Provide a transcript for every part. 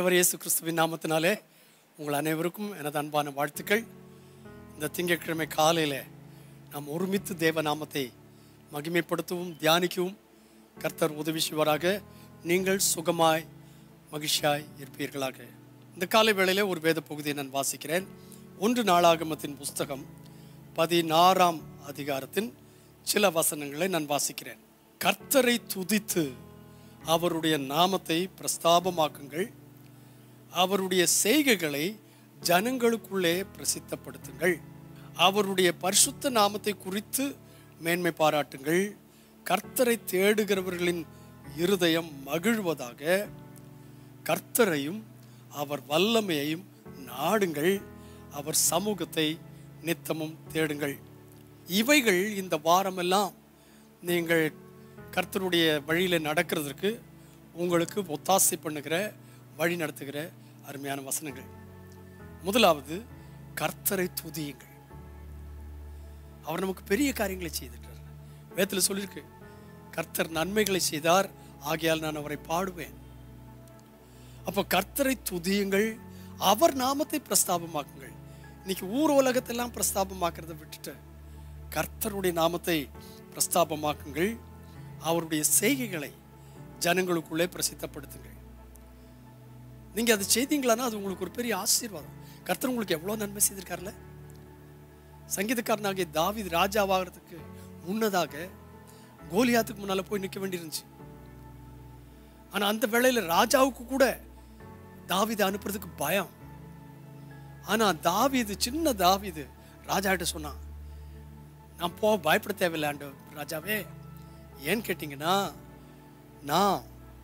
ஆண்டவர் இயேசு கிறிஸ்துவின் நாமத்தினாலே உங்கள் அனைவருக்கும் எனது அன்பான வாழ்த்துக்கள் இந்த திங்கட்கிழமை காலையில் நாம் ஒருமித்து தேவ நாமத்தை மகிமைப்படுத்தவும் தியானிக்கவும் கர்த்தர் உதவி செய்வாராக நீங்கள் சுகமாய் மகிழ்ச்சியாய் இருப்பீர்களாக இந்த காலை வேளையிலே ஒரு வேத பகுதியை நான் வாசிக்கிறேன் ஒன்று நாளாகமத்தின் புஸ்தகம் பதினாறாம் அதிகாரத்தின் சில வசனங்களை நான் வாசிக்கிறேன் கர்த்தரை துதித்து அவருடைய நாமத்தை பிரஸ்தாபமாக்குங்கள் அவருடைய செய்கைகளை ஜனங்களுக்குள்ளே பிரசித்தப்படுத்துங்கள் அவருடைய பரிசுத்த நாமத்தை குறித்து மேன்மை பாராட்டுங்கள் கர்த்தரை தேடுகிறவர்களின் இருதயம் மகிழ்வதாக கர்த்தரையும் அவர் வல்லமையையும் நாடுங்கள் அவர் சமூகத்தை நித்தமும் தேடுங்கள் இவைகள் இந்த வாரமெல்லாம் நீங்கள் கர்த்தருடைய வழியில் நடக்கிறதுக்கு உங்களுக்கு ஒத்தாசை பண்ணுகிற வழி நடத்துகிற அருமையான வசனங்கள் முதலாவது கர்த்தரை துதியுங்கள் அவர் நமக்கு பெரிய காரியங்களை செய்துட்டார் வேதத்தில் சொல்லியிருக்கு கர்த்தர் நன்மைகளை செய்தார் ஆகையால் நான் அவரை பாடுவேன் அப்போ கர்த்தரை துதியுங்கள் அவர் நாமத்தை பிரஸ்தாபமாக்குங்கள் இன்னைக்கு ஊர் உலகத்தெல்லாம் பிரஸ்தாபமாக்குறதை விட்டுட்டு கர்த்தருடைய நாமத்தை பிரஸ்தாபமாக்குங்கள் அவருடைய செய்கைகளை ஜனங்களுக்குள்ளே பிரசித்தப்படுத்துங்கள் நீங்க அதை செய்தீங்களான்னா அது உங்களுக்கு ஒரு பெரிய ஆசீர்வாதம் கர்த்தர் உங்களுக்கு எவ்வளவு நன்மை செய்திருக்காருல்ல சங்கீதக்காரனாகிய தாவீது ராஜாவாகிறதுக்கு முன்னதாக கோலியாத்துக்கு முன்னால போய் நிற்க வேண்டியிருந்துச்சு ஆனா அந்த வேளையில ராஜாவுக்கு கூட தாவீதை அனுப்புறதுக்கு பயம் ஆனா தாவீது சின்ன தாவீது ராஜாகிட்ட சொன்னான் நான் போ பயப்பட தேவையில்லை ஆண்டு ராஜாவே ஏன்னு கேட்டிங்கன்னா நான்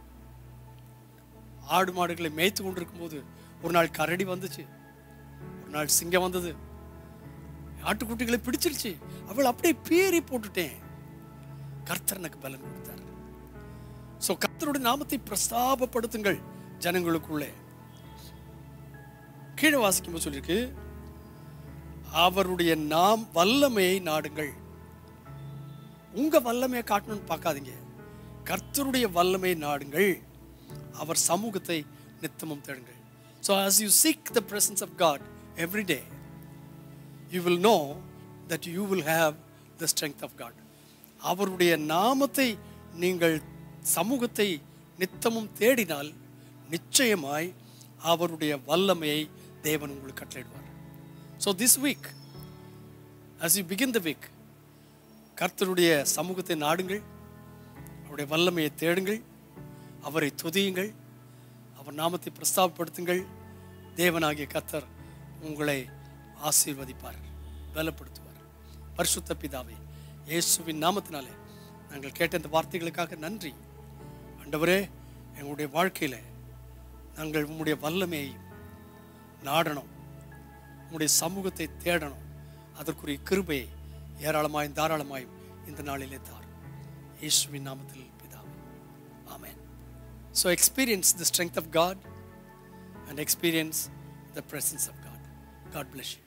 ஆடு மாடுகளை மேய்த்து கொண்டிருக்கும் போது ஒரு நாள் கரடி வந்துச்சு ஒரு நாள் சிங்கம் வந்தது ஆட்டுக்குட்டிகளை பிடிச்சிருச்சு அவள் அப்படியே பீறி போட்டுட்டேன் கர்த்தர் எனக்கு பலன் கொடுத்தார் ஸோ கர்த்தருடைய நாமத்தை பிரஸ்தாபப்படுத்துங்கள் ஜனங்களுக்குள்ளே கீழே வாசிக்கும்போது சொல்லியிருக்கு அவருடைய நாம் வல்லமையை நாடுங்கள் உங்க வல்லமையை காட்டணும்னு பார்க்காதீங்க கர்த்தருடைய வல்லமையை நாடுங்கள் அவர் சமூகத்தை நித்தமும் தேடுங்கள் so as you seek the presence of God every day you will know that you will have the strength of God அவருடைய நாமத்தை நீங்கள் சமூகத்தை நித்தமும் தேடினால் நிச்சயமாய் அவருடைய வல்லமையை தேவன் உங்களுக்கு கட்டளையிடுவார் so this week as you begin the week கர்த்தருடைய சமூகத்தை நாடுங்கள் அவருடைய வல்லமையை தேடுங்கள் அவரை துதியுங்கள் அவர் நாமத்தை பிரஸ்தாபப்படுத்துங்கள் தேவனாகிய கர்த்தர் உங்களை ஆசீர்வதிப்பார் பலப்படுத்துவார் பரிசுத்த பிதாவே இயேசுவின் நாமத்தினாலே நாங்கள் கேட்ட இந்த வார்த்தைகளுக்காக நன்றி ஆண்டவரே எங்களுடைய வாழ்க்கையில் நாங்கள் உம்முடைய வல்லமையை நாடணும் உம்முடைய சமூகத்தை தேடணும் அதற்குரிய கிருபையை ஏராளமாயும் தாராளமாயும் இந்த நாளிலே தார் இயேசுவின் நாமத்தில் பிதாவே ஆமென் so experience the strength of God and experience the presence of God God bless you